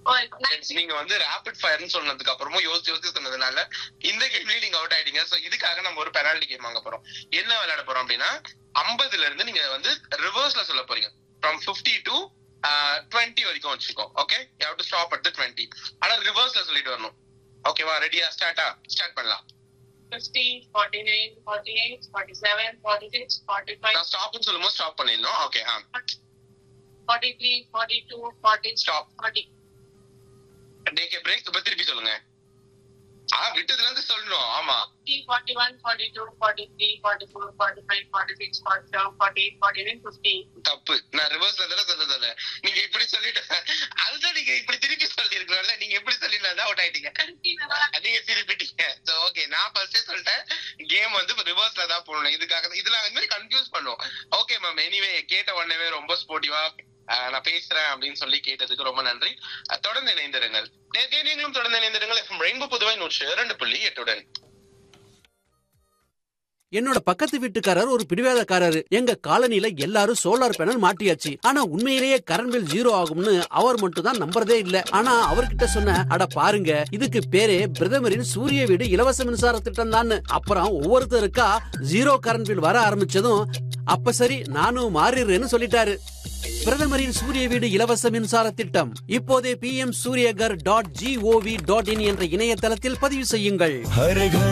Oh, nice. நீங்க வந்து rapid ஃபயர்னு சொன்னதுக்கு அப்புறமும் யோசிச்சு யோசிச்சு சொன்னதுனால இந்த கேம்லயும் நீங்க அவுட் ஆயிட்டீங்க சோ இதுக்காக நம்ம ஒரு பெனால்டி கேம் வாங்க போறோம் என்ன விளையாட போறோம் அப்படின்னா 50ல இருந்து நீங்க வந்து ரிவர்ஸ்ல சொல்ல போறீங்க ஃப்ரம் 50 டு டுவெண்ட்டி வரைக்கும் வச்சுக்கோ okay you have to stop at the twenty ஆனா ரிவர்ஸ்ல சொல்லிட்டு வரணும் ஓகேவா ரெடியா ஸ்டார்ட்டா ஸ்டார்ட் பண்ணலாம் 50, 49, 48, 47, 46, 45, நான் ஸ்டாப்னு சொல்லும்போது ஸ்டாப் பண்ணிடணும் ஓகே ஆ 43, 42, 40, Stop. 40. டேக்கே பிரேக் இப்ப திருப்பி சொல்லுங்க ஆ விட்டதுல இருந்து சொல்லணும் ஆமா 40, 41, 42, 43, 44, 45, 46, 47, 48, 49, 50. தப்பு நான் ரிவர்ஸ்ல தானே சொல்ல நீங்க இப்படி சொல்லிட்டு அதுதான் நீங்க இப்படி திருப்பி சொல்லி இருக்கலாம்ல நீங்க எப்படி சொல்லிட்டு அவுட் ஆயிட்டீங்க நீங்க திருப்பிட்டீங்க சோ ஓகே நான் ஃபர்ஸ்டே சொல்லிட்டேன் கேம் வந்து ரிவர்ஸ்ல தான் போடணும் இதுக்காக தான் இதுல அந்த மாதிரி கன்ஃபியூஸ் பண்ணுவோம் ஓகே மேம் எனிவே கேட்ட உடனே ரொம்ப ஸ்போர்ட்டிவா நான் பேசுறேன் அப்படின்னு சொல்லி கேட்டதுக்கு ரொம்ப நன்றி அஹ், தொடர்ந்து இணைந்திருங்கள் நேர்கே நீங்களும் தொடர்ந்து இணைந்திருங்கள் எஃப்எம் ரெயின்போ புதுவை நூற்று இரண்டு புள்ளி எட்டுடன் என்னோட பக்கத்து வீட்டுக்காரர் ஒரு பிடிவாதக்காரரு எங்க காலனில எல்லாரும் சோலார் பேனல் மாட்டியாச்சு ஆனா உண்மையிலேயே கரண்ட் பில் ஜீரோ ஆகும்னு அவர் மட்டும் தான் நம்புறதே இல்ல ஆனா அவர்கிட்ட சொன்ன அட பாருங்க இதுக்கு பேரே பிரதமரின் சூரிய வீடு இலவச மின்சார திட்டம் தான் அப்புறம் ஒவ்வொருத்தருக்கா ஜீரோ கரண்ட் பில் வர ஆரம்பிச்சதும் அப்ப சரி நானும் மாறிடுறேன்னு சொல்லிட்டாரு பிரதமரின் சூரிய வீடு இலவச மின்சார திட்டம் இப்போதே P M Suryaghar dot GOV dot in என்ற இணையதளத்தில் பதிவு செய்யுங்கள் हर घर